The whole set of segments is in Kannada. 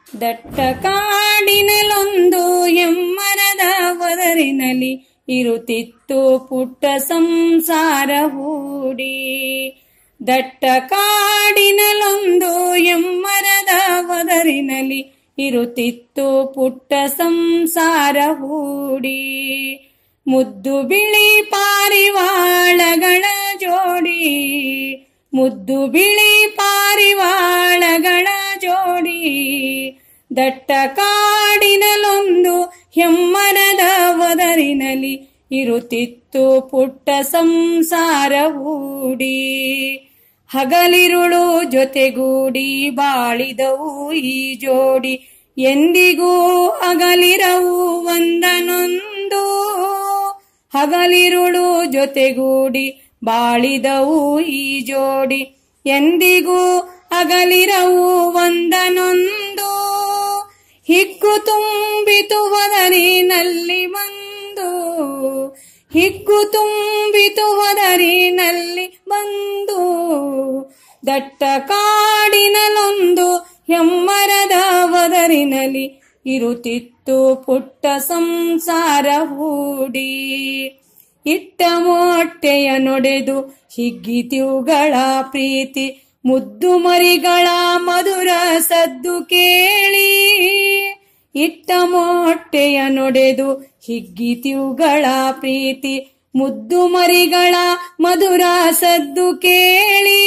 ದಟ್ಟ ಕಾಡಿನಲ್ಲೊಂದು ಎಮ್ಮರದ ಒದರಿನಲ್ಲಿ ಇರುತ್ತಿತ್ತು ಪುಟ್ಟ ಸಂಸಾರ ಹೂಡಿ ದಟ್ಟ ಕಾಡಿನಲ್ಲೊಂದು ಎಮ್ಮರದ ಒದರಿನಲ್ಲಿ ಇರುತ್ತಿತ್ತು ಪುಟ್ಟ ಸಂಸಾರ ಹೂಡಿ ಮುದ್ದು ಬಿಳಿ ಪಾರಿವಾಳಗಳ ಜೋಡಿ ಮುದ್ದು ಬಿಳಿ ಪಾರಿವಾಳಗಳ ಜೋಡಿ ದಟ್ಟ ಕಾಡಿನಲ್ಲೊಂದು ಹೆಮ್ಮರದ ಒದರಿನಲ್ಲಿ ಇರುತ್ತಿತ್ತು ಪುಟ್ಟ ಸಂಸಾರ ಹೂಡಿ ಹಗಲಿರುಳು ಜೊತೆಗೂಡಿ ಬಾಳಿದವು ಈ ಜೋಡಿ ಎಂದಿಗೂ ಅಗಲಿರವು ಒಂದನೊಂದು ಹಗಲಿರುಳು ಜೊತೆಗೂಡಿ ಬಾಳಿದವು ಈ ಜೋಡಿ ಎಂದಿಗೂ ಅಗಲಿರವು ಒಂದನೊಂದು ಹಿಗ್ಗು ತುಂಬಿತು ಹೊದರಿನಲ್ಲಿ ಬಂದು ಹಿಗ್ಗು ತುಂಬಿತು ಹೊದರಿನಲ್ಲಿ ಬಂದು ದಟ್ಟ ಕಾಡಿನಲ್ಲೊಂದು ಹೆಮ್ಮರದ ಒದರಿನಲ್ಲಿ ಇರುತ್ತಿತ್ತು ಪುಟ್ಟ ಸಂಸಾರ ಹೂಡಿ ಇಟ್ಟ ಮೊಟ್ಟೆಯ ನೊಡೆದು ಹಿಗ್ಗಿತಿವುಗಳ ಪ್ರೀತಿ ಮುದ್ದು ಮರಿಗಳ ಮಧುರ ಸದ್ದು ಕೇಳಿ ಇಟ್ಟ ಮೊಟ್ಟೆಯ ನೊಡೆದು ಹಿಗ್ಗಿತಿವುಗಳ ಪ್ರೀತಿ ಮುದ್ದು ಮರಿಗಳ ಮಧುರ ಸದ್ದು ಕೇಳಿ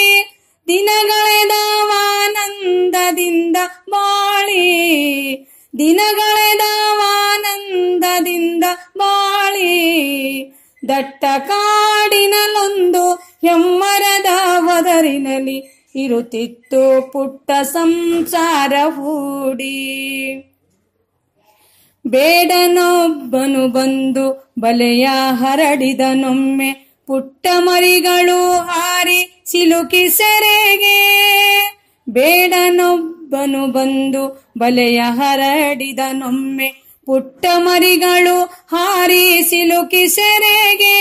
ದಿನಗಳೆದವಾನಂದದಿಂದ ಬಾಳಿ ದಿನಗಳೆದವಾನಂದದಿಂದ ಬಾಳಿ ದಟ್ಟ ಕಾಡಿನಲ್ಲೊಂದು ಹೆಮ್ಮರದ ಒದರಿನಲ್ಲಿ ಇರುತ್ತಿತ್ತು ಪುಟ್ಟ ಸಂಸಾರ ಹೂಡಿ ಬೇಡನೊಬ್ಬನು ಬಂದು ಬಲೆಯ ಹರಡಿದನೊಮ್ಮೆ ಪುಟ್ಟ ಮರಿಗಳು ಹಾರಿ ಸಿಲುಕಿ ಸೆರೆಗೆ ಬೇಡನೊಬ್ಬನು ಬಂದು ಬಲೆಯ ಹರಡಿದನೊಮ್ಮೆ ಪುಟ್ಟ ಮರಿಗಳು ಹಾರಿ ಸಿಲುಕಿ ಸೆರೆಗೆ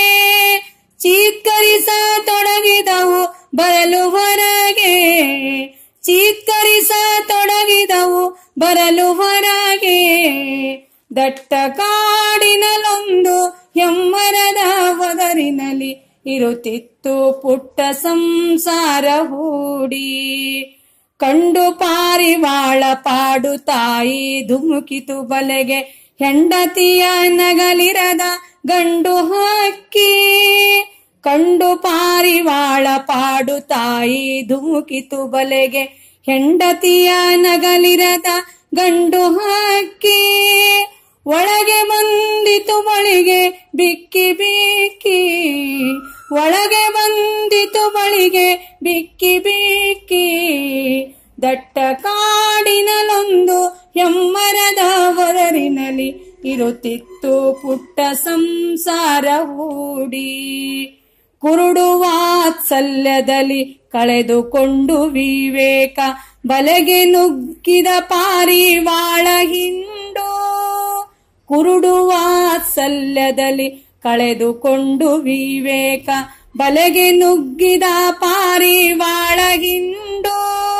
ಚೀತ್ಕರಿಸ ತೊಡಗಿದವು ಬರಲು ಹೊರಗೆ ಚೀತ್ಕರಿಸ ತೊಡಗಿದವು ಬರಲು ಹೊರಗೆ ದಟ್ಟ ಕಾಡಿನಲ್ಲೊಂದು ಹೆಮ್ಮರದ ಒದರಿನಲ್ಲಿ ಇರುತ್ತಿತ್ತು ಪುಟ್ಟ ಸಂಸಾರ ಹೂಡಿ ಕಂಡು ಪಾರಿವಾಳ ಪಾಡು ತಾಯಿ ಧುಮುಕಿತು ಬಲೆಗೆ ಹೆಂಡತಿಯ ನಗಲಿರದ ಗಂಡು ಹಕ್ಕಿ ಕಂಡು ಪಾರಿವಾಳ ಪಾಡು ತಾಯಿ ಧುಮುಕಿತು ಬಲೆಗೆ ಹೆಂಡತಿಯ ನಗಲಿರದ ಗಂಡು ಹಕ್ಕಿ ಒಳಗೆ ಬಂದಿತು ಬಳಿಗೆ ಬಿಕ್ಕಿ ಬಿಕ್ಕಿ ಒಳಗೆ ಬಂದಿತು ಬಳಿಗೆ ಬಿಕ್ಕಿ ಬಿಕ್ಕಿ ದಟ್ಟ ಕಾಡಿನಲ್ಲೊಂದು ಹೆಮ್ಮರದ ಒದರಿನಲ್ಲಿ ಇರುತ್ತಿತ್ತು ಪುಟ್ಟ ಸಂಸಾರ ಹೂಡಿ ಕುರುಡು ವಾತ್ಸಲ್ಯದಲ್ಲಿ ಕಳೆದುಕೊಂಡು ವಿವೇಕ ಬಲೆಗೆ ನುಗ್ಗಿದ ಪಾರಿವಾಳ ಹಿಂಡು ಕುರುಡು ವಾತ್ಸಲ್ಯದಲ್ಲಿ ಕಳೆದುಕೊಂಡು ವಿವೇಕ ಬಲೆಗೆ ನುಗ್ಗಿದ ಪಾರಿವಾಳ ಹಿಂಡು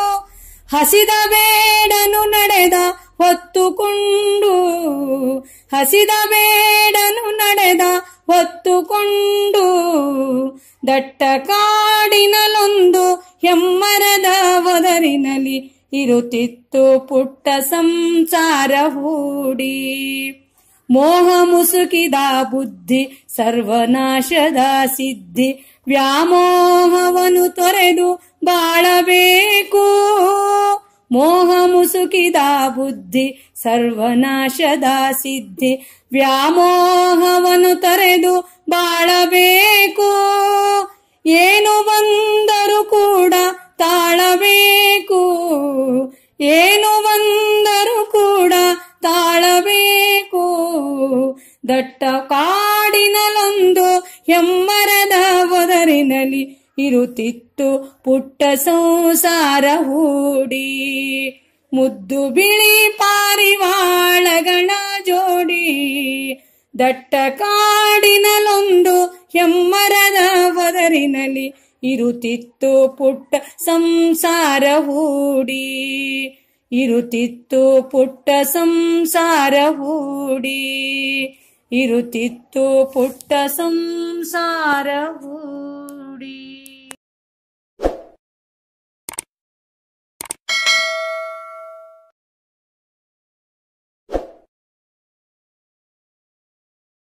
ಹಸಿದ ಬೇಡನು ನಡೆದ ಹೊತ್ತುಕೊಂಡು ಹಸಿದ ಬೇಡನು ನಡೆದ ಹೊತ್ತುಕೊಂಡು ದಟ್ಟ ಕಾಡಿನಲ್ಲೊಂದು ಹೆಮ್ಮರದ ಒದರಿನಲ್ಲಿ ಇರುತ್ತಿತ್ತು ಪುಟ್ಟ ಸಂಸಾರ ಹೂಡಿ ಮೋಹ ಮುಸುಕಿದ ಬುದ್ಧಿ ಸರ್ವನಾಶದ ಸಿದ್ಧಿ ವ್ಯಾಮೋಹವನ್ನು ತೊರೆದು ಬಾಳಬೇಕು ಮೋಹ ಮುಸುಕಿದ ಬುದ್ಧಿ ಸರ್ವನಾಶದ ಸಿದ್ಧಿ ವ್ಯಾಮೋಹವನ್ನು ತೊರೆದು ಬಾಳಬೇಕು ಏನು ಬಂದರೂ ಕೂಡ ತಾಳಬೇಕು ಏನು ಬಂದರೂ ಕೂಡ ತಾಳಬೇಕು ದಟ್ಟ ಕಾಡಿನಲ್ಲೊಂದು ಹೆಮ್ಮರದ ಒದರಿನಲ್ಲಿ ಇರುತ್ತಿತ್ತು ಪುಟ್ಟ ಸಂಸಾರ ಹೂಡಿ ಮುದ್ದು ಬಿಳಿ ಪಾರಿವಾಳಗಳ ಜೋಡಿ ದಟ್ಟ ಕಾಡಿನಲ್ಲೊಂದು ಹೆಮ್ಮರದ ಒದರಿನಲ್ಲಿ ಇರುತ್ತಿತ್ತು ಪುಟ್ಟ ಸಂಸಾರ ಹೂಡಿ ಇರುತ್ತಿತ್ತು ಪುಟ್ಟ ಸಂಸಾರ ಹೂಡಿ ಇರುತ್ತಿತ್ತು ಪುಟ್ಟ ಸಂಸಾರ ಹೂಡಿ